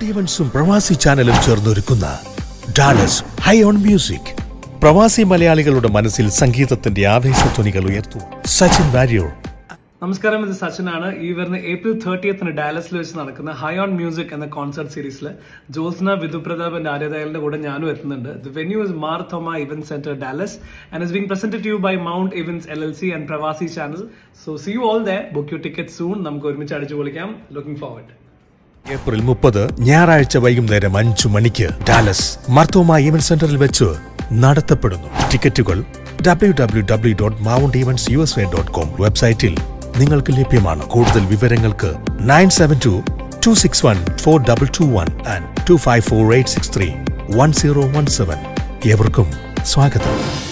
mount ഈവൻസും പ്രവാസി ചാനലും ചേർന്നൊരുക്കുന്ന ഡാലസ് ഹൈ ഓൺ മ്യൂസിക് പ്രവാസി മലയാളികളുടെ മനസ്സിൽ സംഗീതത്തിന്റെ ആവേശധ്വനികൾ ഉയർത്തും സച്ചിൻ വാര്യർ നമസ്കാരം ഇത് സച്ചിനാണ് ഈ വരുന്ന ഏപ്രിൽ തേർട്ടിയത്തിന് ഡാലസിൽ വെച്ച് നടക്കുന്ന ഹൈ ഓൺ മ്യൂസിക് എന്ന കോൺസർട്ട് സീരീസിൽ ജോത്സ്ന വിധുപ്രതാപ് ആൻഡ് ആര്യദയാലിന്റെ കൂടെ ഞാനും എത്തുന്നുണ്ട് the venue is Marthoma event centre Dallas and is being presented you by mount events L L C and Pravasi channel so see you all the book you ticket soon നമുക്ക് ഒരുമിച്ച് അടിച്ചു പൊളിക്കാം looking forward April മുപ്പത് ഞായറാഴ്ച വൈകുന്നേരം അഞ്ചു മണിക്ക് Dallas Mar Thoma event സെന്ററിൽ വെച്ച് നടത്തപ്പെടുന്നു ടിക്കറ്റുകൾ W W W dot mount events U S A dot com വെബ്സൈറ്റിൽ നിങ്ങൾക്ക് ലഭ്യമാണ് കൂടുതൽ വിവരങ്ങൾക്ക് nine seven two two six one four double two one and two five four eight six three one zero one seven ഏവർക്കും സ്വാഗതം